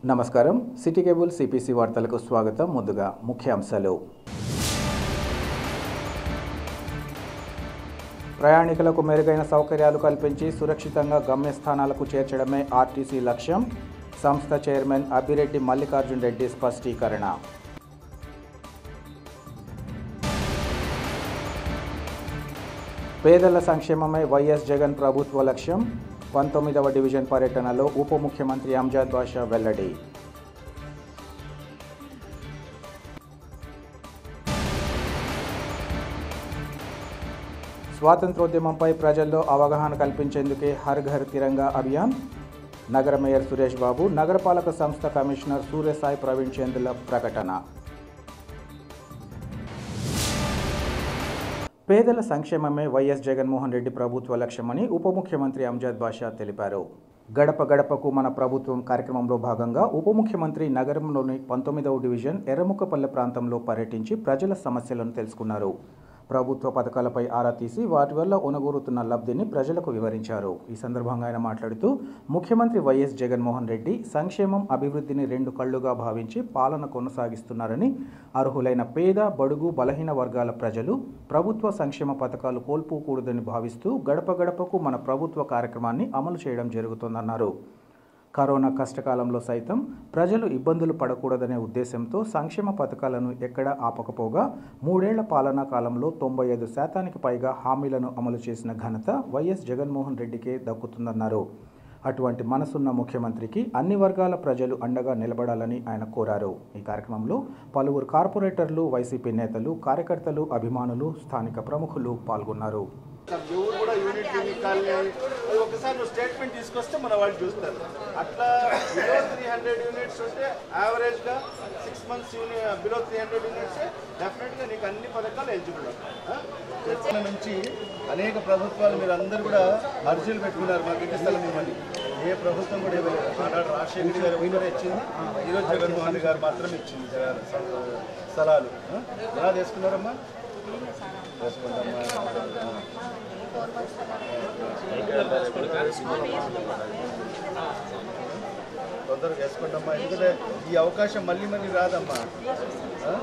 నమస్కారం city cable CPC వార్తలకు స్వాగతం ముందుగా ముఖ్యాంశాలు ప్రయాణికులకు మెరుగైన సౌకర్యాలు కల్పించి సురక్షితంగా గమ్యస్థానాలకు చేర్చడమే ఆర్టీసీ లక్ష్యం సంస్థ చైర్మన్ అభిరెడ్డి మల్లికార్జున్ రెడ్డి స్పష్టీకరణ పేదల సంక్షేమమే వైఎస్ జగన్ ప్రభుత్వ లక్ష్యం పంతొమ్మిదవ డివిజన్ పర్యటనలో ఉప ముఖ్యమంత్రి అంజాద్ బాషా వెల్లడి స్వాతంత్రోద్యమంపై ప్రజల్లో అవగాహన కల్పించేందుకే హర్ ఘర్ తిరంగా అభియాన్ నగర మేయర్ సురేష్ బాబు నగరపాలక సంస్థ కమిషనర్ సూర్యసాయి ప్రవీణ్ చంద్రుల ప్రకటన పేదల సంక్షేమమే వైఎస్ జగన్మోహన్ రెడ్డి ప్రభుత్వ లక్ష్యమని ఉప ముఖ్యమంత్రి అంజాద్ బాషా తెలిపారు గడప గడపకు మన ప్రభుత్వం కార్యక్రమంలో భాగంగా ఉప ముఖ్యమంత్రి నగరంలోని పంతొమ్మిదవ డివిజన్ ఎర్రముక్కపల్లె ప్రాంతంలో పర్యటించి ప్రజల సమస్యలను తెలుసుకున్నారు ప్రభుత్వ పథకాలపై ఆరా తీసి వాటి వల్ల ఒనగూరుతున్న లబ్ధిని ప్రజలకు వివరించారు ఈ సందర్భంగా ఆయన మాట్లాడుతూ ముఖ్యమంత్రి వైఎస్ జగన్మోహన్ రెడ్డి సంక్షేమం అభివృద్ధిని రెండు కళ్లుగా భావించి పాలన కొనసాగిస్తున్నారని అర్హులైన పేద బడుగు బలహీన వర్గాల ప్రజలు ప్రభుత్వ సంక్షేమ పథకాలు కోల్పోకూడదని భావిస్తూ గడప గడపకు మన ప్రభుత్వ కార్యక్రమాన్ని అమలు చేయడం జరుగుతోందన్నారు కరోనా కష్టకాలంలో సైతం ప్రజలు ఇబ్బందులు పడకూడదనే ఉద్దేశంతో సంక్షేమ పథకాలను ఎక్కడా ఆపకపోగా మూడేళ్ల పాలనా కాలంలో తొంభై ఐదు శాతానికి పైగా హామీలను అమలు చేసిన ఘనత వైఎస్ జగన్మోహన్ రెడ్డికే దక్కుతుందన్నారు అటువంటి మనసున్న ముఖ్యమంత్రికి అన్ని వర్గాల ప్రజలు అండగా నిలబడాలని ఆయన కోరారు ఈ కార్యక్రమంలో పలువురు కార్పొరేటర్లు వైసీపీ నేతలు కార్యకర్తలు అభిమానులు స్థానిక ప్రముఖులు పాల్గొన్నారు ఎవరు కూడా యూనిట్ యూనిట్ కాలనీ అది ఒకసారి నువ్వు స్టేట్మెంట్ తీసుకొస్తే మన వాళ్ళు చూస్తారు అట్లా బిలో త్రీ హండ్రెడ్ యూనిట్స్ ఉంటే యావరేజ్గా సిక్స్ మంత్స్ యూని బిలో త్రీ హండ్రెడ్ యూనిట్స్ డెఫినెట్గా నీకు అన్ని పథకాలు ఎలిజిబుల్ చర్చల నుంచి అనేక ప్రభుత్వాలు మీరు అందరూ కూడా అర్జీలు పెట్టుకున్నారు మాకు ఇంటి స్థలం ఇవ్వండి ఏ ప్రభుత్వం కూడా ఇవ్వలేదు ఆనాడు రాజశేఖర్ గారు పోయినరే ఇచ్చింది ఈరోజు జగన్మోహన్ రెడ్డి గారు మాత్రం ఇచ్చింది జగన్ స్థలాలు ఆ? ఎలా తీసుకున్నారమ్మా తీసుకుంటామ్మా తొందరగా వేసుకుంటామ్మా ఎందుకంటే ఈ అవకాశం మళ్ళీ మళ్ళీ రాదమ్మా ఆ?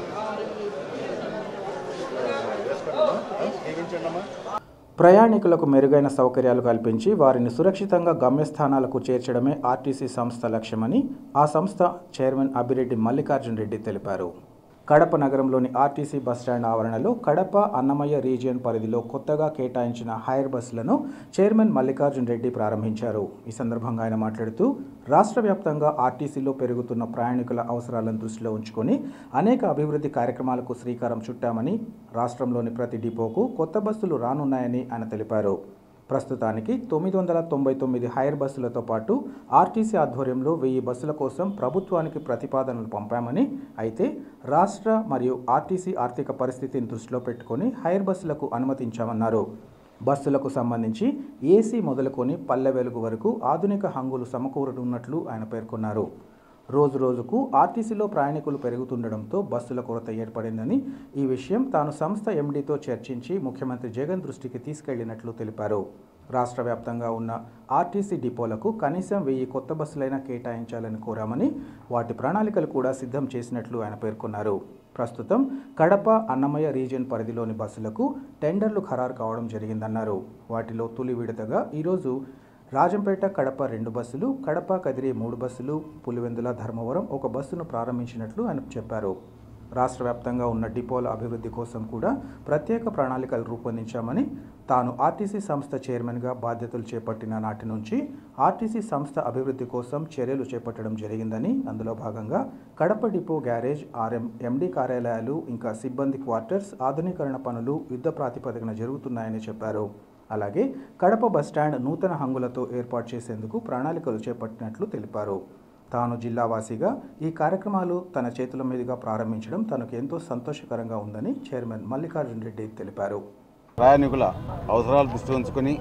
వేసుకుంటామా ఆ? దీవించండి అమ్మా ప్రయాణికులకు మెరుగైన సౌకర్యాలు కల్పించి వారిని సురక్షితంగా గమ్యస్థానాలకు చేర్చడమే ఆర్టీసీ సంస్థ లక్ష్యమని ఆ సంస్థ చైర్మన్ అభిరెడ్డి మల్లికార్జున్ రెడ్డి తెలిపారు కడప నగరంలోని ఆర్టీసీ బస్టాండ్ ఆవరణలో కడప అన్నమయ్య రీజియన్ పరిధిలో కొత్తగా కేటాయించిన హైర్ బస్సులను చైర్మన్ మల్లికార్జున్ రెడ్డి ప్రారంభించారు ఈ సందర్భంగా ఆయన మాట్లాడుతూ రాష్ట్ర వ్యాప్తంగా ఆర్టీసీలో పెరుగుతున్న ప్రయాణికుల అవసరాలను దృష్టిలో ఉంచుకొని అనేక అభివృద్ధి కార్యక్రమాలకు శ్రీకారం చుట్టామని రాష్ట్రంలోని ప్రతి డిపోకు కొత్త బస్సులు రానున్నాయని ఆయన తెలిపారు ప్రస్తుతానికి తొమ్మిది వందల తొంభై తొమ్మిది హైర్ బస్సులతో పాటు ఆర్టీసీ ఆధ్వర్యంలో వెయ్యి బస్సుల కోసం ప్రభుత్వానికి ప్రతిపాదనలు పంపామని అయితే రాష్ట్ర మరియు ఆర్టీసీ ఆర్థిక పరిస్థితిని దృష్టిలో పెట్టుకొని హైర్ బస్సులకు అనుమతించామన్నారు బస్సులకు సంబంధించి ఏసీ మొదలుకొని పల్లె వెలుగు వరకు ఆధునిక హంగులు సమకూరనున్నట్లు ఆయన పేర్కొన్నారు రోజు రోజుకు ఆర్టీసీలో ప్రయాణికులు పెరుగుతుండడంతో బస్సుల కొరత ఏర్పడిందని ఈ విషయం తాను సంస్థ ఎండీతో చర్చించి ముఖ్యమంత్రి జగన్ దృష్టికి తీసుకెళ్లినట్లు తెలిపారు రాష్ట్ర వ్యాప్తంగా ఉన్న ఆర్టీసీ డిపోలకు కనీసం వెయ్యి కొత్త బస్సులైనా కేటాయించాలని కోరామని వాటి ప్రణాళికలు కూడా సిద్ధం చేసినట్లు ఆయన పేర్కొన్నారు ప్రస్తుతం కడప అన్నమయ్య రీజియన్ పరిధిలోని బస్సులకు టెండర్లు ఖరారు కావడం జరిగిందన్నారు వాటిలో తొలి విడతగా ఈరోజు రాజంపేట కడప రెండు బస్సులు కడప కదిరి మూడు బస్సులు పులివెందుల ధర్మవరం ఒక బస్సును ప్రారంభించినట్లు ఆయన చెప్పారు రాష్ట్ర వ్యాప్తంగా ఉన్న డిపోల అభివృద్ధి కోసం కూడా ప్రత్యేక ప్రణాళికలు రూపొందించామని తాను ఆర్టీసీ సంస్థ చైర్మన్గా బాధ్యతలు చేపట్టిన నాటి నుంచి ఆర్టీసీ సంస్థ అభివృద్ధి కోసం చర్యలు చేపట్టడం జరిగిందని అందులో భాగంగా Kadapa depot garage RM MD కార్యాలయాలు ఇంకా సిబ్బంది క్వార్టర్స్ ఆధునీకరణ పనులు యుద్ధ ప్రాతిపదికన జరుగుతున్నాయని చెప్పారు అలాగే కడప బస్టాండ్ నూతన హంగులతో ఏర్పాటు చేసేందుకు ప్రణాళికలు చేపట్టినట్లు తెలిపారు తాను జిల్లావాసిగా ఈ కార్యక్రమాలు తన చేతుల మీదుగా ప్రారంభించడం తనకు ఎంతో సంతోషకరంగా ఉందని చైర్మన్ మల్లికార్జున్ రెడ్డి తెలిపారు ప్రయాణికుల అవసరాలు దృష్టి ఉంచుకొని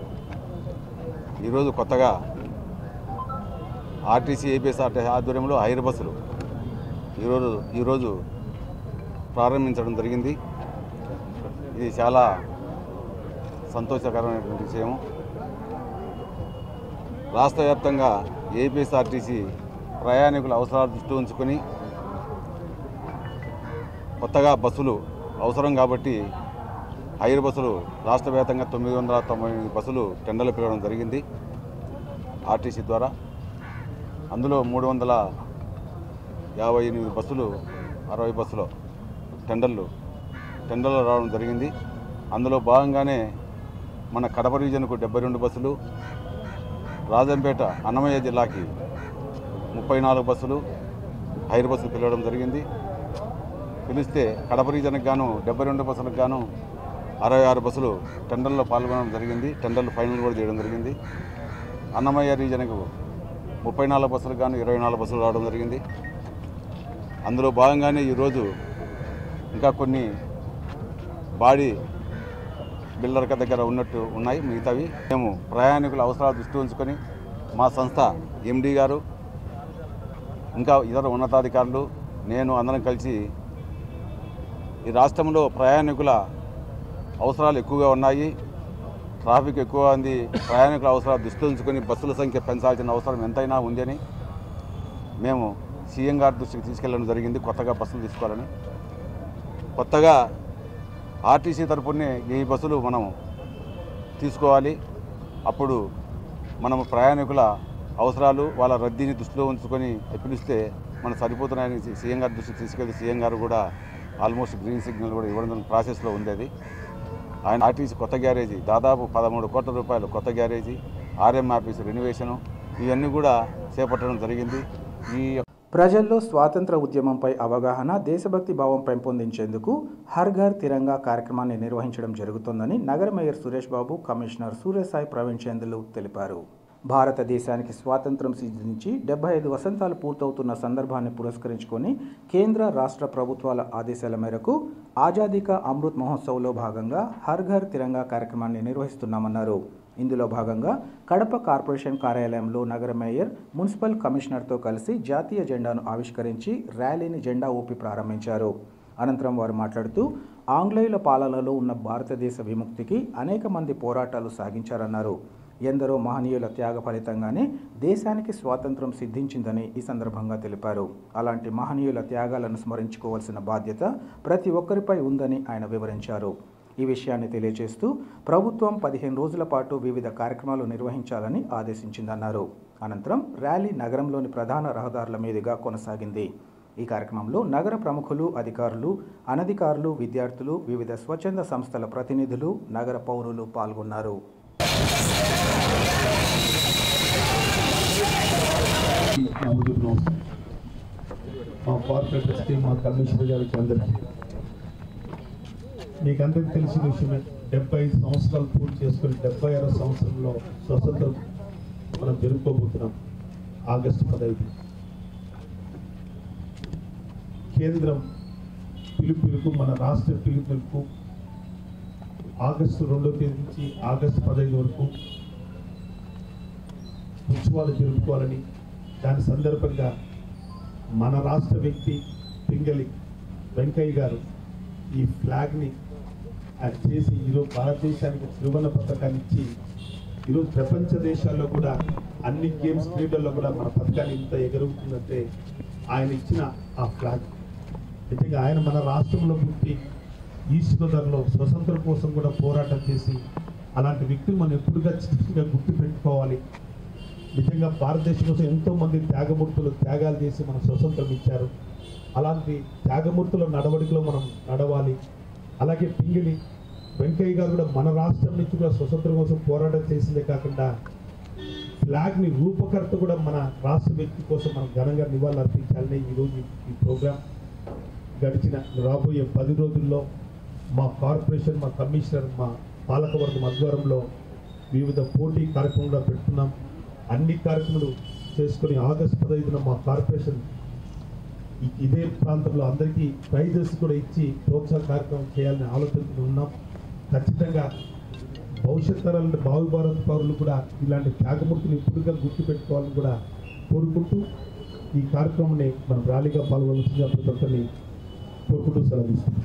ఈరోజు కొత్తగా ఆర్టీసీ ఏపీఎస్ఆర్టీసీ ఆధ్వర్యంలో హైర్ బస్సులు ఈరోజు ఈరోజు ప్రారంభించడం జరిగింది ఇది చాలా సంతోషకరమైనటువంటి విషయం రాష్ట్ర వ్యాప్తంగా ఏపీఎస్ఆర్టీసీ ప్రయాణికుల అవసరాలు దృష్టి ఉంచుకొని కొత్తగా బస్సులు అవసరం కాబట్టి హైర్ బస్సులు రాష్ట్ర వ్యాప్తంగా తొమ్మిది వందల తొంభై ఎనిమిది బస్సులు టెండర్లు పిలవడం జరిగింది ఆర్టీసీ ద్వారా అందులో మూడు వందల యాభై ఎనిమిది బస్సులు అరవై బస్సులు టెండర్లు టెండర్లు రావడం జరిగింది అందులో భాగంగానే మన కడప రీజన్కు డెబ్బై రెండు బస్సులు రాజంపేట అన్నమయ్య జిల్లాకి ముప్పై నాలుగు బస్సులు హైర్ బస్సులు పిలవడం జరిగింది పిలిస్తే కడప రీజన్కి గాను డెబ్బై రెండు బస్సులకు గాను అరవై ఆరు బస్సులు టెండర్లో పాల్గొనడం జరిగింది టెండర్లు ఫైనల్ కూడా చేయడం జరిగింది అన్నమయ్య రీజన్కు ముప్పై నాలుగు బస్సులకు గాను ఇరవై నాలుగు బస్సులు రావడం జరిగింది అందులో భాగంగానే ఈరోజు ఇంకా కొన్ని బాడీ బిల్డర్ దగ్గర ఉన్నట్టు ఉన్నాయి మిగతావి మేము ప్రయాణికుల అవసరాలు దృష్టి ఉంచుకొని మా సంస్థ ఎండి గారు ఇంకా ఇతర ఉన్నతాధికారులు నేను అందరం కలిసి ఈ రాష్ట్రంలో ప్రయాణికుల అవసరాలు ఎక్కువగా ఉన్నాయి ట్రాఫిక్ ఎక్కువ ఉంది ప్రయాణికుల అవసరాలు దృష్టి ఉంచుకొని బస్సుల సంఖ్య పెంచాల్సిన అవసరం ఎంతైనా ఉందని మేము సీఎం గారి దృష్టికి తీసుకెళ్ళడం జరిగింది కొత్తగా బస్సులు తీసుకోవాలని కొత్తగా ఆర్టీసీ తరపునే ఈ బస్సులు మనం తీసుకోవాలి అప్పుడు మనము ప్రయాణికుల అవసరాలు వాళ్ళ రద్దీని దృష్టిలో ఉంచుకొని పిలిస్తే మనం సరిపోతున్నాయని సీఎం గారి దృష్టికి తీసుకెళ్తే సీఎం గారు కూడా ఆల్మోస్ట్ గ్రీన్ సిగ్నల్ కూడా ఇవ్వడం ప్రాసెస్లో ఉంది అది ఆయన ఆర్టీసీ కొత్త గ్యారేజీ దాదాపు పదమూడు కోట్ల రూపాయలు కొత్త గ్యారేజీ ఆర్ఎం ఆఫీస్ రెనోవేషను ఇవన్నీ కూడా చేపట్టడం జరిగింది ఈ ప్రజల్లో స్వాతంత్ర ఉద్యమంపై అవగాహన దేశభక్తి భావం పెంపొందించేందుకు హర్ ఘర్ తిరంగా కార్యక్రమాన్ని నిర్వహించడం జరుగుతోందని నగర మేయర్ సురేష్ బాబు కమిషనర్ సూర్యసాయి ప్రవీణ్ చంద్రులు తెలిపారు భారతదేశానికి స్వాతంత్రం సిద్ధించి డెబ్బై ఐదు వసంతాలు పూర్తవుతున్న సందర్భాన్ని పురస్కరించుకొని కేంద్ర రాష్ట్ర ప్రభుత్వాల ఆదేశాల మేరకు ఆజాదీ కా అమృత్ మహోత్సవ్లో భాగంగా హర్ ఘర్ తిరంగా కార్యక్రమాన్ని నిర్వహిస్తున్నామన్నారు ఇందులో భాగంగా కడప కార్పొరేషన్ కార్యాలయంలో నగర మేయర్ మున్సిపల్ కమిషనర్తో కలిసి జాతీయ జెండాను ఆవిష్కరించి ర్యాలీని జెండా ఊపి ప్రారంభించారు అనంతరం వారు మాట్లాడుతూ ఆంగ్లేయుల పాలనలో ఉన్న భారతదేశ విముక్తికి అనేక మంది పోరాటాలు సాగించారన్నారు ఎందరో మహనీయుల త్యాగ ఫలితంగానే దేశానికి స్వాతంత్రం సిద్ధించిందని ఈ సందర్భంగా తెలిపారు అలాంటి మహనీయుల త్యాగాలను స్మరించుకోవాల్సిన బాధ్యత ప్రతి ఒక్కరిపై ఉందని ఆయన వివరించారు ఈ విషయాన్ని తెలియజేస్తూ ప్రభుత్వం పదిహేను రోజుల పాటు వివిధ కార్యక్రమాలు నిర్వహించాలని ఆదేశించిందన్నారు అనంతరం ర్యాలీ నగరంలోని ప్రధాన రహదారుల మీదుగా కొనసాగింది ఈ కార్యక్రమంలో నగర ప్రముఖులు అధికారులు అనధికారులు విద్యార్థులు వివిధ స్వచ్ఛంద సంస్థల ప్రతినిధులు నగర పౌరులు పాల్గొన్నారు నా ముందుకు నమస్తే. మా కార్పొరేటర్స్కి మా కమిషనర్ గారికి అందరికీ మీకు అందరికీ తెలిసిన విషయమే డెబ్బై ఐదు సంవత్సరాలు పూర్తి చేసుకుని డెబ్బై ఆరో సంవత్సరంలో స్వతంత్రం మనం జరుపుకోబోతున్నాం ఆగస్టు పదహైదు కేంద్రం పిలుపులకు మన రాష్ట్ర పిలుపులకు ఆగస్టు రెండో తేదీ నుంచి ఆగస్టు పదహైదు వరకు ఉత్సవాలు జరుపుకోవాలని దాని సందర్భంగా మన రాష్ట్ర వ్యక్తి పింగళి వెంకయ్య గారు ఈ ఫ్లాగ్ని ఆయన చేసి ఈరోజు భారతదేశానికి త్రివర్ణ పథకాన్ని ఇచ్చి ఈరోజు ప్రపంచ దేశాల్లో కూడా అన్ని గేమ్స్ క్రీడల్లో కూడా మన పథకాన్ని ఇంత ఎగురుతుందంటే ఆయన ఇచ్చిన ఆ ఫ్లాగ్ నిజంగా ఆయన మన రాష్ట్రంలో పుట్టి ఈస్ట్ గోదావరిలో స్వతంత్రం కోసం కూడా పోరాటం చేసి అలాంటి వ్యక్తిని మనం ఎప్పుడు ఖచ్చితంగా గుర్తు పెట్టుకోవాలి నిజంగా భారతదేశం కోసం ఎంతో మంది త్యాగమూర్తులు త్యాగాలు చేసి మన స్వతంత్రం ఇచ్చారు అలాంటి త్యాగమూర్తుల నడవడికలో మనం నడవాలి అలాగే పింగిలి వెంకయ్య గారు కూడా మన రాష్ట్రం నుంచి కూడా స్వతంత్రం కోసం పోరాటం చేసిందే కాకుండా ఫ్లాగ్ని రూపకర్త కూడా మన రాష్ట్ర వ్యక్తి కోసం మనం ఘనంగా నివాళులు అర్పించాలని ఈరోజు ఈ ప్రోగ్రాం గడిచిన రాబోయే పది రోజుల్లో మా కార్పొరేషన్ మా కమిషనర్ మా పాలకవర్గం ఆధ్వర్యంలో వివిధ పోటీ కార్యక్రమాలు కూడా పెడుతున్నాం అన్ని కార్యక్రమాలు చేసుకుని ఆగస్టు పదహైదున మా కార్పొరేషన్ ఇ- ఇదే ప్రాంతంలో అందరికీ ప్రైజెస్ కూడా ఇచ్చి ప్రోత్సాహ కార్యక్రమం చేయాలని ఆలోచనతో ఉన్నాం ఖచ్చితంగా భవిష్యత్ తరాల భావి భారత పౌరులు కూడా ఇలాంటి త్యాగమూర్తిని ఇప్పుడుగా గుర్తుపెట్టుకోవాలని కూడా కోరుకుంటూ ఈ కార్యక్రమాన్ని మనం ర్యాలీగా పాల్గొనాల్సిందిగా ప్రతి ఒక్కరిని కోరుకుంటూ సెలవిస్తున్నాం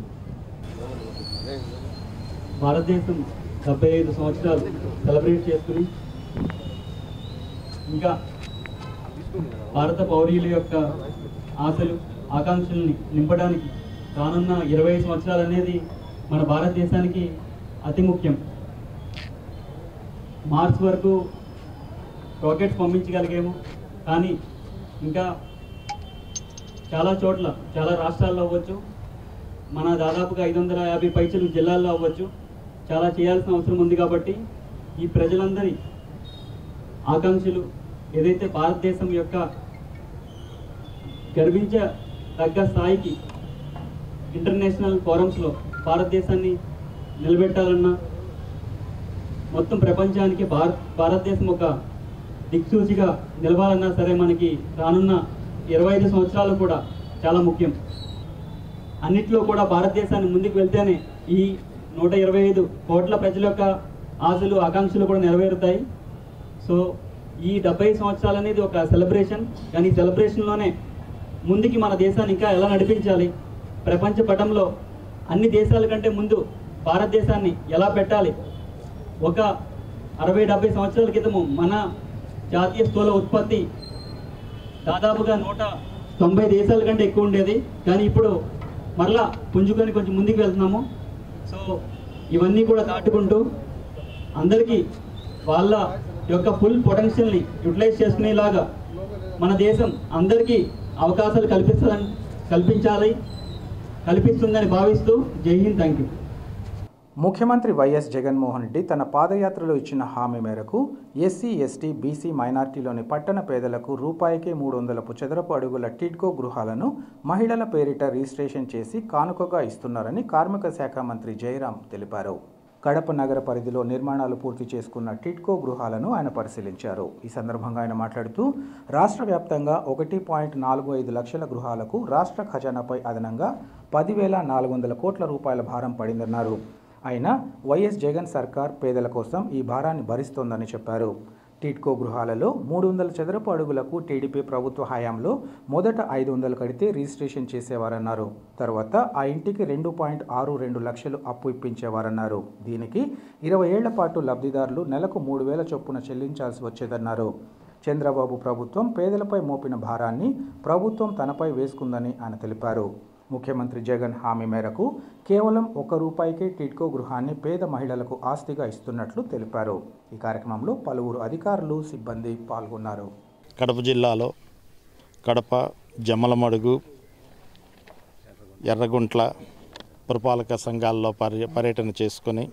భారతదేశం డెబ్బై ఐదు సంవత్సరాలు సెలబ్రేట్ చేసుకుని ఇంకా భారత పౌరుల యొక్క ఆశలు ఆకాంక్షల్ని నింపడానికి రానున్న ఇరవై సంవత్సరాలు అనేది మన భారతదేశానికి అతి ముఖ్యం మార్చ్ వరకు రాకెట్స్ పంపించగలిగాము కానీ ఇంకా చాలా చోట్ల చాలా రాష్ట్రాల్లో అవ్వచ్చు మన దాదాపుగా ఐదు వందల యాభై పైచలు జిల్లాల్లో అవ్వచ్చు చాలా చేయాల్సిన అవసరం ఉంది కాబట్టి ఈ ప్రజలందరి ఆకాంక్షలు ఏదైతే భారతదేశం యొక్క గర్వించదగ్గ స్థాయికి ఇంటర్నేషనల్ ఫోరమ్స్లో భారతదేశాన్ని నిలబెట్టాలన్నా మొత్తం ప్రపంచానికి భారత్ భారతదేశం ఒక దిక్సూచిగా నిలవాలన్నా సరే మనకి రానున్న ఇరవై ఐదు సంవత్సరాలు కూడా చాలా ముఖ్యం అన్నిట్లో కూడా భారతదేశాన్ని ముందుకు వెళ్తేనే ఈ నూట ఇరవై ఐదు కోట్ల ప్రజల యొక్క ఆశలు ఆకాంక్షలు కూడా నెరవేరుతాయి సో ఈ డెబ్బై సంవత్సరాలు అనేది ఒక సెలబ్రేషన్ కానీ ఈ సెలబ్రేషన్లోనే ముందుకి మన దేశాన్ని ఇంకా ఎలా నడిపించాలి ప్రపంచ పటంలో అన్ని దేశాల కంటే ముందు భారతదేశాన్ని ఎలా పెట్టాలి ఒక అరవై డెబ్బై సంవత్సరాల క్రితము మన జాతీయ స్థూల ఉత్పత్తి దాదాపుగా నూట తొంభై దేశాల కంటే ఎక్కువ ఉండేది కానీ ఇప్పుడు మరలా పుంజుకొని కొంచెం ముందుకు వెళ్తున్నాము సో ఇవన్నీ కూడా దాటుకుంటూ అందరికీ వాళ్ళ యొక్క ఫుల్ పొటెన్షియల్ని యూటిలైజ్ చేసుకునేలాగా మన దేశం అందరికీ అవకాశాలు కల్పించాలని కల్పించాలి కల్పిస్తుందని భావిస్తూ జై హింద్ థ్యాంక్ యూ ముఖ్యమంత్రి వైఎస్ జగన్మోహన్ రెడ్డి తన పాదయాత్రలో ఇచ్చిన హామీ మేరకు ఎస్సీ ఎస్టీ బీసీ మైనార్టీలోని పట్టణ పేదలకు రూపాయికే మూడు వందలపు చదరపు అడుగుల టిడ్కో గృహాలను మహిళల పేరిట రిజిస్ట్రేషన్ చేసి కానుకగా ఇస్తున్నారని కార్మిక శాఖ మంత్రి జయరాం తెలిపారు కడప నగర పరిధిలో నిర్మాణాలు పూర్తి చేసుకున్న టిడ్కో గృహాలను ఆయన పరిశీలించారు ఈ సందర్భంగా ఆయన మాట్లాడుతూ రాష్ట్ర వ్యాప్తంగా ఒకటి పాయింట్ నాలుగు ఐదు లక్షల గృహాలకు రాష్ట్ర ఖజానాపై అదనంగా పదివేల నాలుగు వందల కోట్ల రూపాయల భారం పడిందన్నారు అయినా వైఎస్ జగన్ సర్కార్ పేదల కోసం ఈ భారాన్ని భరిస్తోందని చెప్పారు టిడ్కో గృహాలలో మూడు వందల చదరపు అడుగులకు టీడీపీ ప్రభుత్వ హయాంలో మొదట ఐదు వందలు కడితే రిజిస్ట్రేషన్ చేసేవారన్నారు తర్వాత ఆ ఇంటికి రెండు పాయింట్ ఆరు రెండు లక్షలు అప్పు ఇప్పించేవారన్నారు దీనికి ఇరవై ఏళ్ల పాటు లబ్ధిదారులు నెలకు మూడు వేల చొప్పున చెల్లించాల్సి వచ్చేదన్నారు చంద్రబాబు ప్రభుత్వం పేదలపై మోపిన భారాన్ని ప్రభుత్వం తనపై వేసుకుందని ఆయన తెలిపారు ముఖ్యమంత్రి జగన్ హామీ మేరకు కేవలం ఒక్క రూపాయికే టిడ్కో గృహాన్ని పేద మహిళలకు ఆస్తిగా ఇస్తున్నట్లు తెలిపారు ఈ కార్యక్రమంలో పలువురు అధికారులు సిబ్బంది పాల్గొన్నారు కడప జిల్లాలో కడప జమ్మలమడుగు ఎర్రగుంట్ల పురపాలక సంఘాల్లో పర్య పర్యటన చేసుకొని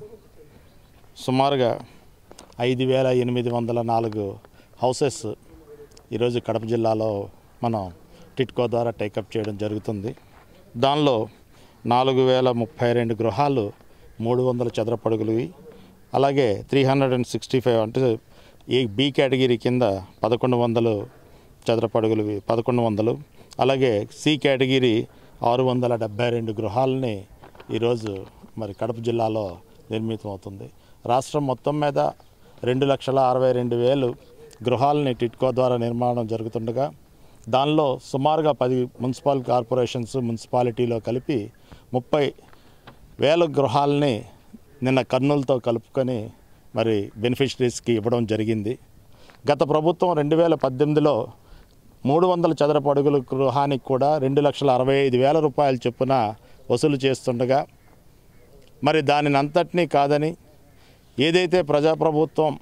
సుమారుగా ఐదు వేల ఎనిమిది వందల నాలుగు హౌసెస్ ఈరోజు కడప జిల్లాలో మనం టిట్కో ద్వారా టేకప్ చేయడం జరుగుతుంది దానిలో నాలుగు వేల ముప్పై రెండు గృహాలు మూడు వందల చదరపడుగులువి అలాగే three hundred and sixty five అంటే ఈ బి కేటగిరీ కింద పదకొండు వందలు చదరపడుగులు పదకొండు వందలు అలాగే సి కేటగిరీ ఆరు వందల డెబ్బై రెండు గృహాలని ఈరోజు మరి కడప జిల్లాలో నిర్మితం అవుతుంది రాష్ట్రం మొత్తం మీద రెండు లక్షల అరవై రెండు వేలు గృహాలని టిట్కో ద్వారా నిర్మాణం జరుగుతుండగా దానిలో సుమారుగా పది మున్సిపల్ కార్పొరేషన్స్ మున్సిపాలిటీలో కలిపి ముప్పై వేల గృహాలని నిన్న కర్నూలుతో కలుపుకొని మరి బెనిఫిషరీస్కి ఇవ్వడం జరిగింది గత ప్రభుత్వం రెండు వేల పద్దెనిమిదిలో మూడు వందల చదరపు అడుగుల గృహానికి కూడా రెండు లక్షల అరవై ఐదు వేల రూపాయల చొప్పున వసూలు చేస్తుండగా మరి దానిని అంతటినీ కాదని ఏదైతే ప్రజాప్రభుత్వం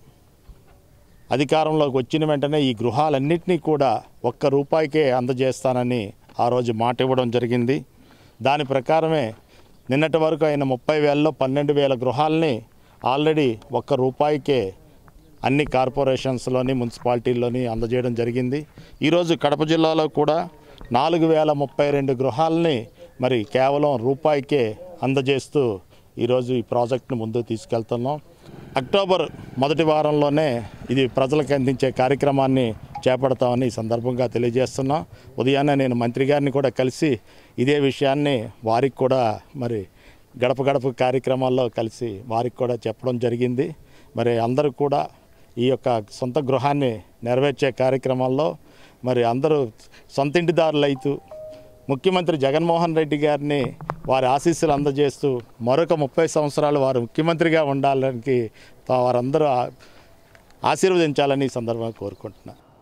అధికారంలోకి వచ్చిన వెంటనే ఈ గృహాలన్నింటినీ కూడా ఒక్క రూపాయికే అందజేస్తానని ఆ రోజు మాట ఇవ్వడం జరిగింది దాని ప్రకారమే నిన్నటి వరకు అయిన ముప్పై వేలలో పన్నెండు వేల గృహాలని ఆల్రెడీ ఒక్క రూపాయికే అన్ని కార్పొరేషన్స్లోని మున్సిపాలిటీల్లోని అందజేయడం జరిగింది ఈరోజు కడప జిల్లాలో కూడా నాలుగు వేల ముప్పై రెండు గృహాలని మరి కేవలం రూపాయికే అందజేస్తూ ఈరోజు ఈ ప్రాజెక్ట్ను ముందుకు తీసుకెళ్తున్నాం అక్టోబర్ మొదటి వారంలోనే ఇది ప్రజలకు అందించే కార్యక్రమాన్ని చేపడతామని ఈ సందర్భంగా తెలియజేస్తున్నాం ఉదయాన్నే నేను మంత్రి గారిని కూడా కలిసి ఇదే విషయాన్ని వారికి కూడా మరి గడప గడప కార్యక్రమాల్లో కలిసి వారికి కూడా చెప్పడం జరిగింది మరి అందరూ కూడా ఈ యొక్క సొంత గృహాన్ని నెరవేర్చే కార్యక్రమాల్లో మరి అందరూ సొంతింటిదారులు అవుతూ ముఖ్యమంత్రి జగన్మోహన్ రెడ్డి గారిని వారి ఆశీస్సులు అందజేస్తూ మరొక ముప్పై సంవత్సరాలు వారు ముఖ్యమంత్రిగా ఉండాలని వారందరూ ఆ- ఆశీర్వదించాలని ఈ సందర్భంగా కోరుకుంటున్నాను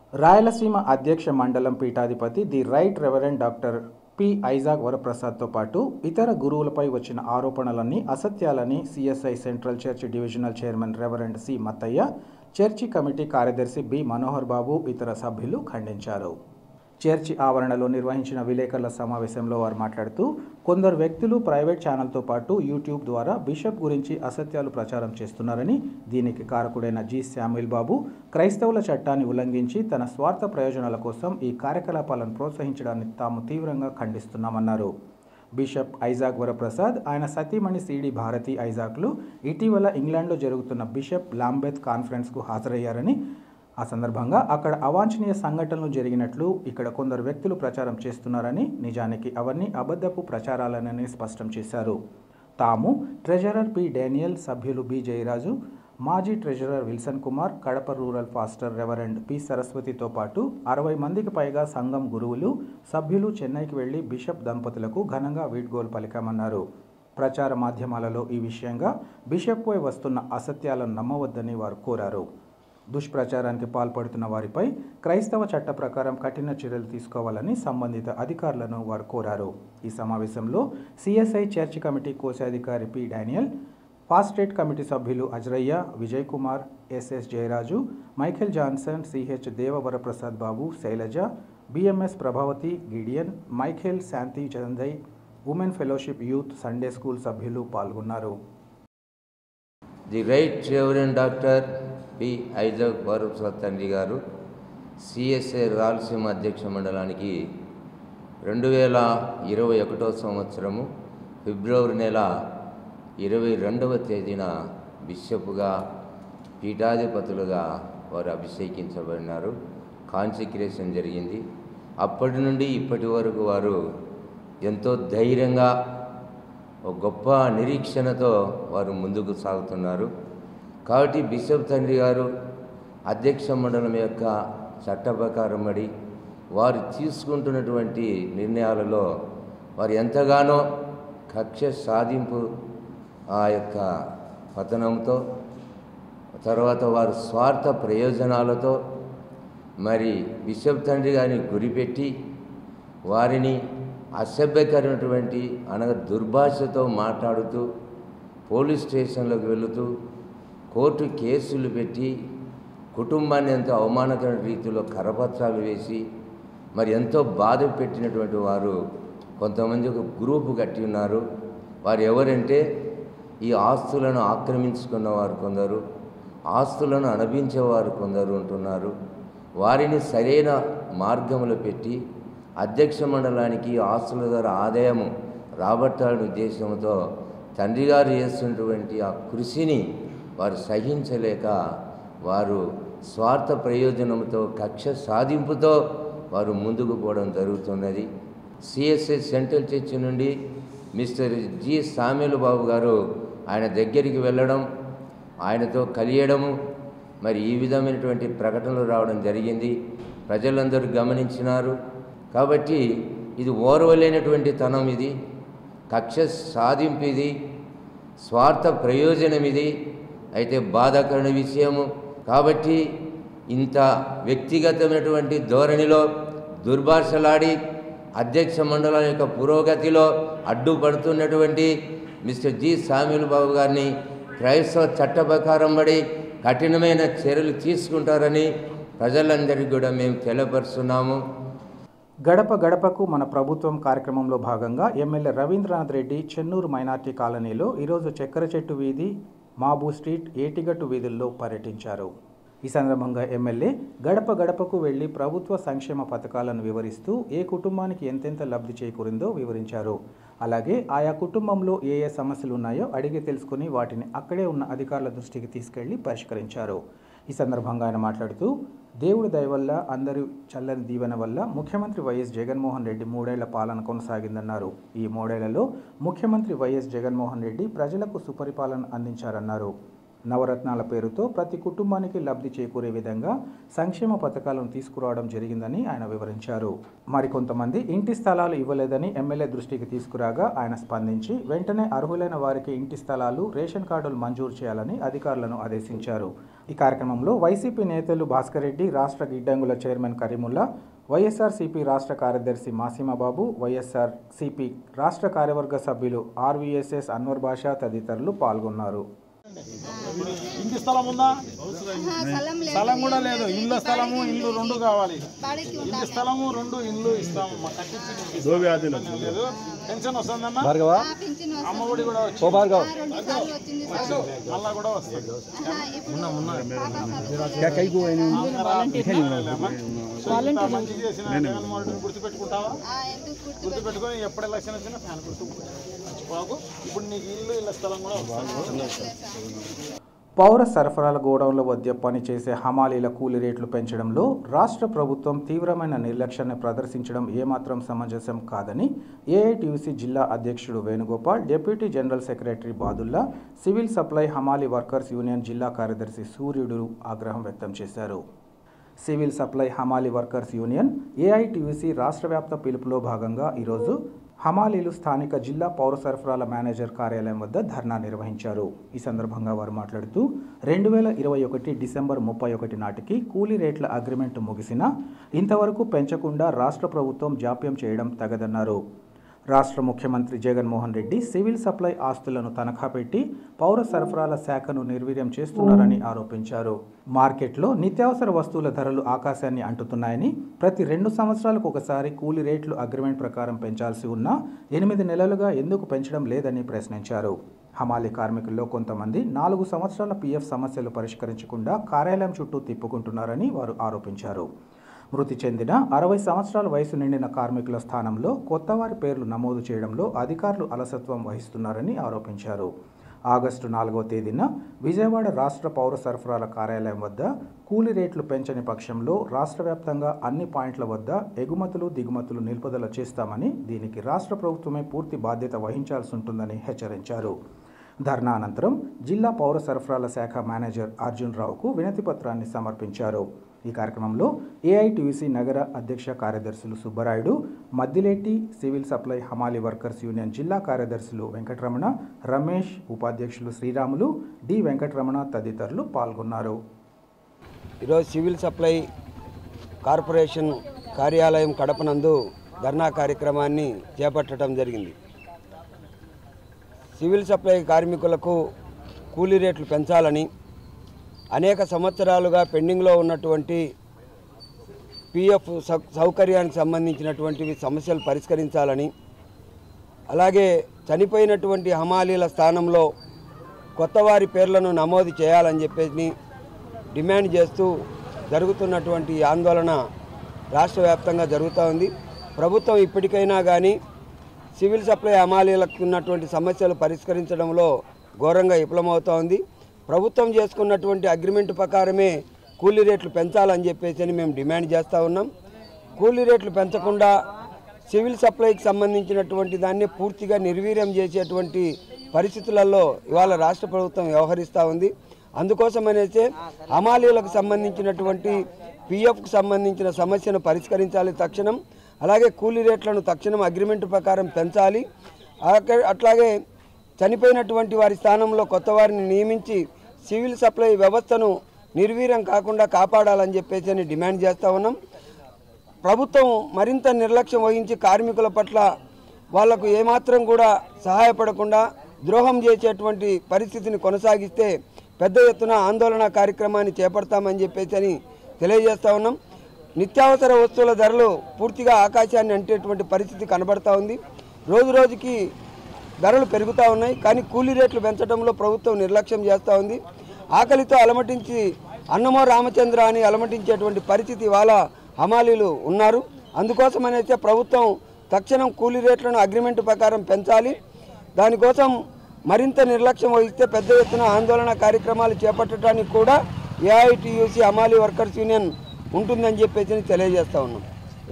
రాయలసీమ అధ్యక్ష మండలం పీఠాధిపతి the right reverend doctor P Isaac వరప్రసాద్తో పాటు ఇతర గురువులపై వచ్చిన ఆరోపణలన్నీ అసత్యాలని CSI central church divisional chairman reverend C Mattaiah చర్చి కమిటీ కార్యదర్శి బి మనోహర్ బాబు ఇతర సభ్యులు ఖండించారు చర్చి ఆవరణలో నిర్వహించిన విలేకరుల సమావేశంలో వారు మాట్లాడుతూ కొందరు వ్యక్తులు ప్రైవేట్ ఛానల్తో పాటు యూట్యూబ్ ద్వారా బిషప్ గురించి అసత్యాలు ప్రచారం చేస్తున్నారని దీనికి కారకుడైన జి శామ్యుల్ బాబు క్రైస్తవుల చట్టాన్ని ఉల్లంఘించి తన స్వార్థ ప్రయోజనాల కోసం ఈ కార్యకలాపాలను ప్రోత్సహించడాన్ని తాము తీవ్రంగా ఖండిస్తున్నామన్నారు బిషప్ ఐజాక్ వరప్రసాద్ ఆయన సతీమణి సిడి భారతి ఐజాక్లు ఇటీవల ఇంగ్లాండ్లో జరుగుతున్న బిషప్ లాంబెత్ కాన్ఫరెన్స్కు హాజరయ్యారని ఆ సందర్భంగా అక్కడ అవాంఛనీయ సంఘటనలు జరిగినట్లు ఇక్కడ కొందరు వ్యక్తులు ప్రచారం చేస్తున్నారని నిజానికి అవన్నీ అబద్ధపు ప్రచారాలనని స్పష్టం చేశారు తాము ట్రెజరర్ పి డేనియల్ సభ్యులు బి జయరాజు మాజీ treasurer Wilson Kumar Kadapa rural pastor reverend P సరస్వతితో పాటు అరవై మందికి పైగా సంఘం గురువులు సభ్యులు చెన్నైకి వెళ్లి బిషప్ దంపతులకు ఘనంగా వీడ్గోలు పలికామన్నారు ప్రచార మాధ్యమాలలో ఈ విషయంగా బిషప్పై వస్తున్న అసత్యాలను నమ్మవద్దని వారు కోరారు దుష్ప్రచారానికి పాల్పడుతున్న వారిపై క్రైస్తవ చట్ట ప్రకారం కఠిన చర్యలు తీసుకోవాలని సంబంధిత అధికారులను వారు కోరారు ఈ సమావేశంలో సిఎస్ఐ చర్చ్ కమిటీ కోశాధికారి పి డానియల్ ఫాస్ట్రేట్ కమిటీ సభ్యులు Azariah Vijay Kumar SS Jayaraju Michael Johnson CH Devavaraprasad Babu Sailaja BMS Prabhavathi Gideon Michael Shanthi Chandai women fellowship youth Sunday school సభ్యులు పాల్గొన్నారు the right reverend doctor P Isaac Varaprasad తండ్రి గారు సిఎస్ఐ రాయలసీమ అధ్యక్ష మండలానికి రెండు వేల ఇరవై ఒకటో సంవత్సరము ఫిబ్రవరి నెల ఇరవై రెండవ తేదీన బిషప్గా పీఠాధిపతులుగా వారు అభిషేకించబడినారు కాన్సిక్రేషన్ జరిగింది అప్పటి నుండి ఇప్పటి వరకు వారు ఎంతో ధైర్యంగా ఒక గొప్ప నిరీక్షణతో వారు ముందుకు సాగుతున్నారు కాబట్టి బిషప్ తండ్రి గారు అధ్యక్ష మండలం యొక్క చట్ట ప్రకారం బడి వారు తీసుకుంటున్నటువంటి నిర్ణయాలలో వారు ఎంతగానో కక్ష సాధింపు ఆ యొక్క పతనంతో తర్వాత వారు స్వార్థ ప్రయోజనాలతో మరి బిషప్ తండ్రి గారిని గురిపెట్టి వారిని అసభ్యకరమైనటువంటి అనగా దుర్భాషతో మాట్లాడుతూ పోలీస్ స్టేషన్లోకి వెళుతూ కోర్టు కేసులు పెట్టి కుటుంబాన్ని ఎంతో అవమానకరమైన రీతిలో కరపత్రాలు వేసి మరి ఎంతో బాధ పెట్టినటువంటి వారు కొంతమంది ఒక గ్రూపు కట్టి ఉన్నారు వారు ఎవరంటే ఈ ఆస్తులను ఆక్రమించుకున్న వారు కొందరు ఆస్తులను అణపించేవారు కొందరు ఉంటున్నారు వారిని సరైన మార్గంలో పెట్టి అధ్యక్ష మండలానికి ఆస్తుల ద్వారా ఆదాయము రాబట్టాలనే ఉద్దేశంతో తండ్రి గారు చేస్తున్నటువంటి ఆ కృషిని వారు సహించలేక వారు స్వార్థ ప్రయోజనంతో కక్ష సాధింపుతో వారు ముందుకు పోవడం జరుగుతున్నది సిఎస్ఐ సెంట్రల్ చర్చ్ నుండి మిస్టర్ జి సామ్యులు బాబు గారు ఆయన దగ్గరికి వెళ్ళడం ఆయనతో కలియడము మరి ఈ విధమైనటువంటి ప్రకటనలు రావడం జరిగింది ప్రజలందరూ గమనించినారు కాబట్టి ఇది ఓర్వలేనటువంటి తనం ఇది కక్ష సాధింపు ఇది స్వార్థ ప్రయోజనం ఇది అయితే బాధాకరణ విషయము కాబట్టి ఇంత వ్యక్తిగతమైనటువంటి ధోరణిలో దుర్భాషలాడి అధ్యక్ష మండలం యొక్క పురోగతిలో అడ్డుపడుతున్నటువంటి మిస్టర్ జి సామ్యుల్ బాబు గారిని క్రైస్తవ చట్ట ప్రకారం పడి కఠినమైన చర్యలు తీసుకుంటారని ప్రజలందరికీ కూడా మేము తెలియపరుస్తున్నాము గడప గడపకు మన ప్రభుత్వం కార్యక్రమంలో భాగంగా ఎమ్మెల్యే రవీంద్రనాథ్ రెడ్డి చెన్నూరు మైనార్టీ కాలనీలో ఈరోజు చక్కెర చెట్టు వీధి మాబూ స్ట్రీట్ ఏటిగట్టు వీధుల్లో పర్యటించారు ఈ సందర్భంగా ఎమ్మెల్యే గడప గడపకు వెళ్లి ప్రభుత్వ సంక్షేమ పథకాలను వివరిస్తూ ఏ కుటుంబానికి ఎంతెంత లబ్ధి చేకూరిందో వివరించారు అలాగే ఆయా కుటుంబంలో ఏ ఏ సమస్యలు ఉన్నాయో అడిగి తెలుసుకుని వాటిని అక్కడే ఉన్న అధికారుల దృష్టికి తీసుకెళ్లి పరిష్కరించారు ఈ సందర్భంగా ఆయన మాట్లాడుతూ దేవుడి దయ వల్ల అందరి చల్లని దీవెన వల్ల ముఖ్యమంత్రి వైఎస్ జగన్మోహన్ రెడ్డి మూడేళ్ల పాలన కొనసాగిందన్నారు ఈ మూడేళ్లలో ముఖ్యమంత్రి వైఎస్ జగన్మోహన్ రెడ్డి ప్రజలకు సుపరిపాలన అందించారన్నారు నవరత్నాల పేరుతో ప్రతి కుటుంబానికి లబ్ధి చేకూరే విధంగా సంక్షేమ పథకాలను తీసుకురావడం జరిగిందని ఆయన వివరించారు మరికొంతమంది ఇంటి స్థలాలు ఇవ్వలేదని ఎమ్మెల్యే దృష్టికి తీసుకురాగా ఆయన స్పందించి వెంటనే అర్హులైన వారికి ఇంటి స్థలాలు రేషన్ కార్డులు మంజూరు చేయాలని అధికారులను ఆదేశించారు ఈ కార్యక్రమంలో వైసీపీ నేతలు భాస్కర్ రెడ్డి రాష్ట్ర గిడ్డంగుల చైర్మన్ కరీముల్లా వైఎస్ఆర్సీపీ రాష్ట్ర కార్యదర్శి మాసీమాబాబు వైఎస్ఆర్ సిపి రాష్ట్ర కార్యవర్గ సభ్యులు ఆర్వీఎస్ఎస్ అన్వర్ బాషా తదితరులు పాల్గొన్నారు ఇంటి స్థలం ఉందా స్థలం లేదు స్థలం కూడా లేదు ఇల్లు స్థలము ఇల్లు రెండు కావాలి బాడీకి ఇంటి స్థలము రెండు ఇల్లు ఇస్తాము మా కట్టించి మీకు ఇస్తాం. లేదు పెన్షన్ వస్తుందమ్మా పింఛన్ అమ్మ ఒడి కూడా వచ్చి రెండు సార్లు వచ్చింది సార్ మళ్ళా కూడా వస్తుంది ఆహా, ఇప్పుడు అమ్మా. సో ఇంత మంచి చేసిన జగన్మోహన్ రెడ్డిని గుర్తుపెట్టుకుంటావా ఆ, ఎందుకు గుర్తు గుర్తుపెట్టుకొని ఎప్పుడు ఎలక్షన్ వచ్చినా ఫ్యాన్ గుర్తు మర్చిపోకు ఇప్పుడు నీకు ఇల్లు ఇళ్ళ స్థలం కూడా వస్తుంది పౌర సరఫరాల గోడౌన్ల వద్ద పనిచేసే హమాలీల కూలీ రేట్లు పెంచడంలో రాష్ట్ర ప్రభుత్వం తీవ్రమైన నిర్లక్ష్యాన్ని ప్రదర్శించడం ఏమాత్రం సమంజసం కాదని ఏఐటీయూసీ జిల్లా అధ్యక్షుడు Venugopal deputy general secretary Badulla civil supply Hamali workers union జిల్లా కార్యదర్శి సూర్యుడు ఆగ్రహం వ్యక్తం చేశారు civil supply Hamali workers union AITUC రాష్ట్ర వ్యాప్త పిలుపులో భాగంగా ఈరోజు హమాలీలు స్థానిక జిల్లా పౌర సరఫరాల మేనేజర్ కార్యాలయం వద్ద ధర్నా నిర్వహించారు ఈ సందర్భంగా వారు మాట్లాడుతూ రెండు వేల ఇరవై ఒకటి డిసెంబర్ ముప్పై ఒకటి నాటికి కూలీ రేట్ల అగ్రిమెంట్ ముగిసినా ఇంతవరకు పెంచకుండా రాష్ట్ర ప్రభుత్వం జాప్యం చేయడం తగదన్నారు రాష్ట్ర ముఖ్యమంత్రి జగన్మోహన్ రెడ్డి సివిల్ సప్లై ఆస్తులను తనఖా పెట్టి పౌర సరఫరాల శాఖను నిర్వీర్యం చేస్తున్నారని ఆరోపించారు మార్కెట్లో నిత్యావసర వస్తువుల ధరలు ఆకాశాన్ని అంటుతున్నాయని ప్రతి రెండు సంవత్సరాలకు ఒకసారి కూలీ రేట్లు అగ్రిమెంట్ ప్రకారం పెంచాల్సి ఉన్నా ఎనిమిది నెలలుగా ఎందుకు పెంచడం లేదని ప్రశ్నించారు హమాలీ కార్మికుల్లో కొంతమంది నాలుగు సంవత్సరాల పీఎఫ్ సమస్యలు పరిష్కరించకుండా కార్యాలయం చుట్టూ తిప్పుకుంటున్నారని వారు ఆరోపించారు మృతి చెందిన అరవై సంవత్సరాల వయసు నిండిన కార్మికుల స్థానంలో కొత్త వారి పేర్లు నమోదు చేయడంలో అధికారులు అలసత్వం వహిస్తున్నారని ఆరోపించారు ఆగస్టు నాలుగవ తేదీన విజయవాడ రాష్ట్ర పౌర సరఫరాల కార్యాలయం వద్ద కూలీ రేట్లు పెంచని పక్షంలో రాష్ట్ర వ్యాప్తంగా అన్ని పాయింట్ల వద్ద ఎగుమతులు దిగుమతులు నిలుపుదల చేస్తామని దీనికి రాష్ట్ర ప్రభుత్వమే పూర్తి బాధ్యత వహించాల్సి ఉంటుందని హెచ్చరించారు ధర్నా అనంతరం జిల్లా పౌర సరఫరాల శాఖ మేనేజర్ అర్జున్ రావుకు వినతి పత్రాన్ని సమర్పించారు ఈ కార్యక్రమంలో ఏఐటీయూసీ నగర అధ్యక్ష కార్యదర్శులు Subbarayudu Maddileti civil supply Hamali workers union జిల్లా కార్యదర్శులు వెంకటరమణ రమేష్ ఉపాధ్యక్షులు శ్రీరాములు డి వెంకటరమణ తదితరులు పాల్గొన్నారు ఈరోజు సివిల్ సప్లై కార్పొరేషన్ కార్యాలయం కడపనందు ధర్నా కార్యక్రమాన్ని చేపట్టడం జరిగింది సివిల్ సప్లై కార్మికులకు కూలీ రేట్లు పెంచాలని అనేక సంవత్సరాలుగా పెండింగ్లో ఉన్నటువంటి పిఎఫ్ సౌ- సౌకర్యానికి సంబంధించినటువంటివి సమస్యలు పరిష్కరించాలని అలాగే చనిపోయినటువంటి హమాలీల స్థానంలో కొత్త వారి పేర్లను నమోదు చేయాలని చెప్పేసి డిమాండ్ చేస్తూ జరుగుతున్నటువంటి ఈ ఆందోళన రాష్ట్ర వ్యాప్తంగా జరుగుతూ ఉంది ప్రభుత్వం ఇప్పటికైనా కానీ సివిల్ సప్లై హమాలీలకు ఉన్నటువంటి సమస్యలు పరిష్కరించడంలో ఘోరంగా విఫలమవుతూ ఉంది ప్రభుత్వం చేసుకున్నటువంటి అగ్రిమెంట్ ప్రకారమే కూలీ రేట్లు పెంచాలని చెప్పేసి అని మేము డిమాండ్ చేస్తూ ఉన్నాం కూలీ రేట్లు పెంచకుండా సివిల్ సప్లైకి సంబంధించినటువంటి దాన్ని పూర్తిగా నిర్వీర్యం చేసేటువంటి పరిస్థితులలో ఇవాళ రాష్ట్ర ప్రభుత్వం వ్యవహరిస్తూ ఉంది అందుకోసమనేసే హమాలీలకు సంబంధించినటువంటి పిఎఫ్కు సంబంధించిన సమస్యను పరిష్కరించాలి తక్షణం అలాగే కూలీ రేట్లను తక్షణం అగ్రిమెంట్ ప్రకారం పెంచాలి అక- అట్లాగే చనిపోయినటువంటి వారి స్థానంలో కొత్త వారిని నియమించి సివిల్ సప్లై వ్యవస్థను నిర్వీర్యం కాకుండా కాపాడాలని చెప్పేసి అని డిమాండ్ చేస్తూ ఉన్నాం ప్రభుత్వం మరింత నిర్లక్ష్యం వహించి కార్మికుల పట్ల వాళ్లకు ఏమాత్రం కూడా సహాయపడకుండా ద్రోహం చేసేటువంటి పరిస్థితిని కొనసాగిస్తే పెద్ద ఎత్తున ఆందోళన కార్యక్రమాన్ని చేపడతామని చెప్పేసి అని తెలియజేస్తా ఉన్నాం నిత్యావసర వస్తువుల ధరలు పూర్తిగా ఆకాశాన్ని అంటేటువంటి పరిస్థితి కనబడతా ఉంది రోజు రోజుకి ధరలు పెరుగుతూ ఉన్నాయి కానీ కూలీ రేట్లు పెంచడంలో ప్రభుత్వం నిర్లక్ష్యం చేస్తూ ఉంది ఆకలితో అలమటించి అన్నమో రామచంద్ర అని అలమటించేటువంటి పరిస్థితి ఇవాళ హమాలీలు ఉన్నారు అందుకోసమనైతే ప్రభుత్వం తక్షణం కూలీ రేట్లను అగ్రిమెంట్ ప్రకారం పెంచాలి దానికోసం మరింత నిర్లక్ష్యం వహిస్తే పెద్ద ఎత్తున ఆందోళన కార్యక్రమాలు చేపట్టడానికి కూడా ఏఐటియుసి హమాలీ వర్కర్స్ యూనియన్ ఉంటుందని చెప్పేసి తెలియజేస్తా ఉన్నాం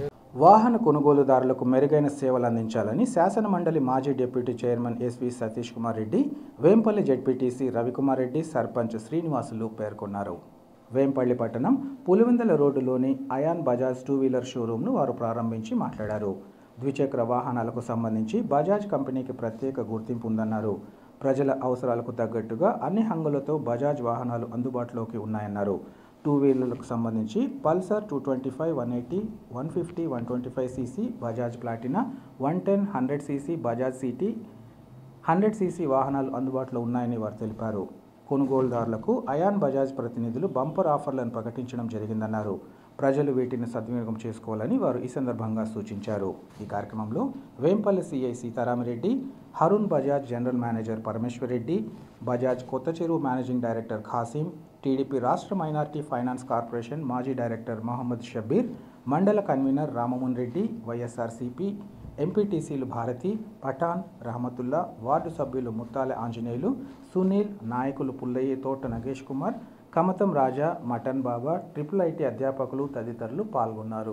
వాహన కొనుగోలుదారులకు మెరుగైన సేవలు అందించాలని శాసన మండలి మాజీ deputy chairman SV Satish Kumar Reddy Vempalli ZPTC Ravikumar Reddy sarpanch Srinivasulu పేర్కొన్నారు వేంపల్లి పట్టణం పులివెందల రోడ్డులోని అయాన్ బజాజ్ టూ వీలర్ షోరూంను వారు ప్రారంభించి మాట్లాడారు ద్విచక్ర వాహనాలకు సంబంధించి బజాజ్ కంపెనీకి ప్రత్యేక గుర్తింపు ఉందన్నారు ప్రజల అవసరాలకు తగ్గట్టుగా అన్ని హంగులతో బజాజ్ వాహనాలు అందుబాటులోకి ఉన్నాయన్నారు టూ వీలర్లకు సంబంధించి Pulsar two twenty five one eighty one fifty one twenty five CC Bajaj Platina one ten hundred CC Bajaj CT hundred CC వాహనాలు అందుబాటులో ఉన్నాయని వారు తెలిపారు కొనుగోలుదారులకు అయాన్ బజాజ్ ప్రతినిధులు బంపర్ ఆఫర్లను ప్రకటించడం జరిగిందన్నారు ప్రజలు వీటిని సద్వినియోగం చేసుకోవాలని వారు ఈ సందర్భంగా సూచించారు ఈ కార్యక్రమంలో Vempalli CI Sitaramareddy Harun Bajaj general manager Parameshwar Reddy Bajaj Kotha Cheruvu managing director Khasim TDP రాష్ట్ర మైనార్టీ ఫైనాన్స్ కార్పొరేషన్ మాజీ డైరెక్టర్ మహమ్మద్ షబీర్ మండల కన్వీనర్ రామమోహన్ రెడ్డి వైఎస్ఆర్సీపీ ఎంపీటీసీలు భారతి పఠాన్ రహమతుల్లా వార్డు సభ్యులు ముత్తాల ఆంజనేయులు సునీల్ నాయకులు పుల్లయ్య తోట నగేష్ కుమార్ కమతం రాజా మటన్ బాబా ట్రిపుల్ ఐటీ అధ్యాపకులు తదితరులు పాల్గొన్నారు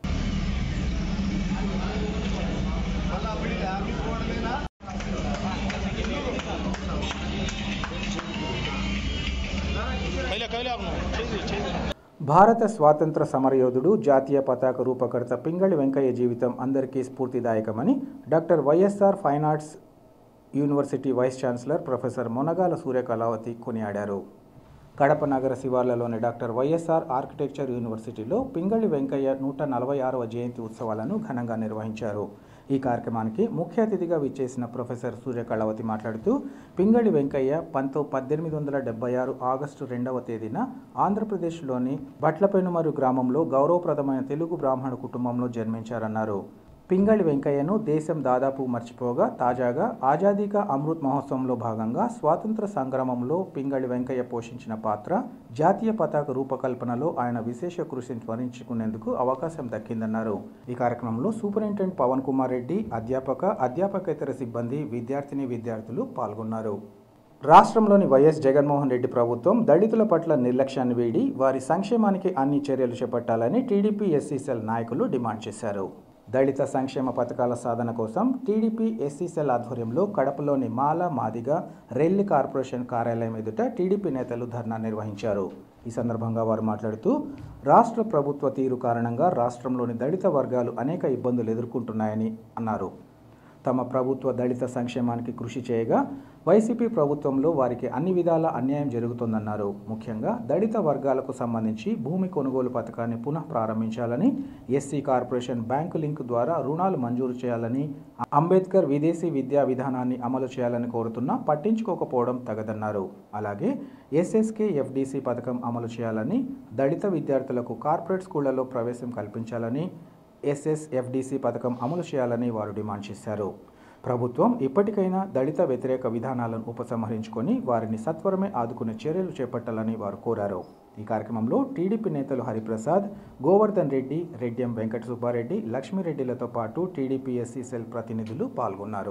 భారత స్వాతంత్ర సమరయోధుడు జాతీయ పతాక రూపకర్త పింగళి వెంకయ్య జీవితం అందరికీ స్ఫూర్తిదాయకమని doctor YSR fine arts university vice chancellor professor Monagala Suryakalavathi కొనియాడారు కడప నగర శివార్లలోని డాక్టర్ వైఎస్ఆర్ ఆర్కిటెక్చర్ యూనివర్సిటీలో పింగళి వెంకయ్య నూట నలభై ఆరవ జయంతి ఉత్సవాలను ఘనంగా నిర్వహించారు ఈ కార్యక్రమానికి ముఖ్య అతిథిగా విచ్చేసిన ప్రొఫెసర్ సూర్యకళావతి మాట్లాడుతూ పింగళి వెంకయ్య పంతో పద్దెనిమిది వందల డెబ్బై ఆరు ఆగస్టు రెండవ తేదీన ఆంధ్రప్రదేశ్లోని బట్లపెనుమరు గ్రామంలో గౌరవప్రదమైన తెలుగు బ్రాహ్మణ కుటుంబంలో జన్మించారన్నారు పింగళి వెంకయ్యను దేశం దాదాపు మర్చిపోగా తాజాగా ఆజాదీ కా అమృత్ మహోత్సవంలో భాగంగా స్వాతంత్ర సంగ్రామంలో పింగళి వెంకయ్య పోషించిన పాత్ర జాతీయ పతాక రూపకల్పనలో ఆయన విశేష కృషిని స్మరించుకునేందుకు అవకాశం దక్కిందన్నారు ఈ కార్యక్రమంలో సూపరింటెండెంట్ పవన్ కుమార్ రెడ్డి అధ్యాపక అధ్యాపకేతర సిబ్బంది విద్యార్థిని విద్యార్థులు పాల్గొన్నారు రాష్ట్రంలోని వైఎస్ జగన్మోహన్ రెడ్డి ప్రభుత్వం దళితుల పట్ల నిర్లక్ష్యాన్ని వీడి వారి సంక్షేమానికి అన్ని చర్యలు చేపట్టాలని టీడీపీ ఎస్సీ సెల్ నాయకులు డిమాండ్ చేశారు దళిత సంక్షేమ పథకాల సాధన కోసం టీడీపీ ఎస్సీ సెల్ ఆధ్వర్యంలో కడపలోని మాల మాదిగ రెల్లి కార్పొరేషన్ కార్యాలయం ఎదుట టీడీపీ నేతలు ధర్నా నిర్వహించారు ఈ సందర్భంగా వారు మాట్లాడుతూ రాష్ట్ర ప్రభుత్వ తీరు కారణంగా రాష్ట్రంలోని దళిత వర్గాలు అనేక ఇబ్బందులు ఎదుర్కొంటున్నాయని అన్నారు తమ ప్రభుత్వ దళిత సంక్షేమానికి కృషి చేయగా వైసీపీ ప్రభుత్వంలో వారికి అన్ని విధాల అన్యాయం జరుగుతోందన్నారు ముఖ్యంగా దళిత వర్గాలకు సంబంధించి భూమి కొనుగోలు పథకాన్ని పునః ప్రారంభించాలని ఎస్సీ కార్పొరేషన్ బ్యాంకు లింక్ ద్వారా రుణాలు మంజూరు చేయాలని అంబేద్కర్ విదేశీ విద్యా విధానాన్ని అమలు చేయాలని కోరుతున్నా పట్టించుకోకపోవడం తగదన్నారు అలాగే ఎస్ఎస్కే ఎఫ్డిసి పథకం అమలు చేయాలని దళిత విద్యార్థులకు కార్పొరేట్ స్కూళ్లలో ప్రవేశం కల్పించాలని ఎస్ఎస్ఎఫ్డిసి పథకం అమలు చేయాలని వారు డిమాండ్ చేశారు ప్రభుత్వం ఇప్పటికైనా దళిత వ్యతిరేక విధానాలను ఉపసంహరించుకొని వారిని సత్వరమే ఆదుకునే చర్యలు చేపట్టాలని వారు కోరారు ఈ కార్యక్రమంలో టీడీపీ నేతలు హరిప్రసాద్ గోవర్ధన్ రెడ్డి రెడ్డియం వెంకట సుబ్బారెడ్డి లక్ష్మీరెడ్డిలతో పాటు టీడీపీ ఎస్సీ సెల్ ప్రతినిధులు పాల్గొన్నారు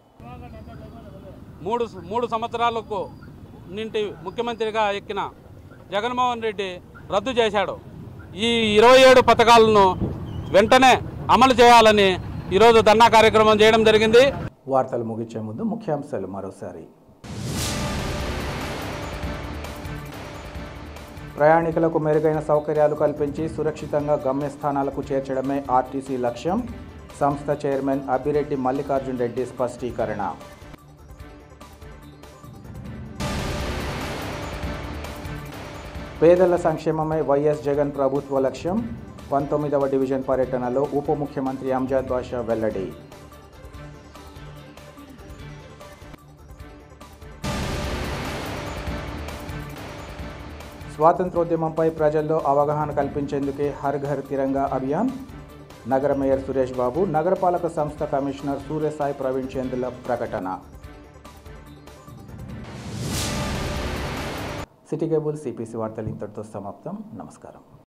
మూడు మూడు సంవత్సరాలకు నింటి ముఖ్యమంత్రిగా ఎక్కిన జగన్మోహన్ రెడ్డి రద్దు చేశాడు ఈ ఇరవై ఏడు పథకాలను వెంటనే అమలు చేయాలని ఈరోజు ధర్నా కార్యక్రమం చేయడం జరిగింది వార్తలు ముగించే ముందు ముఖ్యాంశాలు మరోసారి ప్రయాణికులకు మెరుగైన సౌకర్యాలు కల్పించి సురక్షితంగా గమ్యస్థానాలకు చేర్చడమే ఆర్టీసీ లక్ష్యం సంస్థ చైర్మన్ అభిరెడ్డి మల్లికార్జున్ రెడ్డి స్పష్టీకరణ పేదల సంక్షేమమే వైఎస్ జగన్ ప్రభుత్వ లక్ష్యం పంతొమ్మిదవ డివిజన్ పర్యటనలో ఉప ముఖ్యమంత్రి అంజాద్ బాషా వెల్లడి స్వాతంత్రోద్యమంపై ప్రజల్లో అవగాహన కల్పించేందుకే హర్ ఘర్ తిరంగా అభియాన్ నగర మేయర్ సురేష్ బాబు నగరపాలక సంస్థ కమిషనర్ సూర్యసాయి ప్రవీణ్ చంద్రుల ప్రకటన సిటీ కేబుల్ సిపిసి వార్తలు ఇంతటితో సమాప్తం నమస్కారం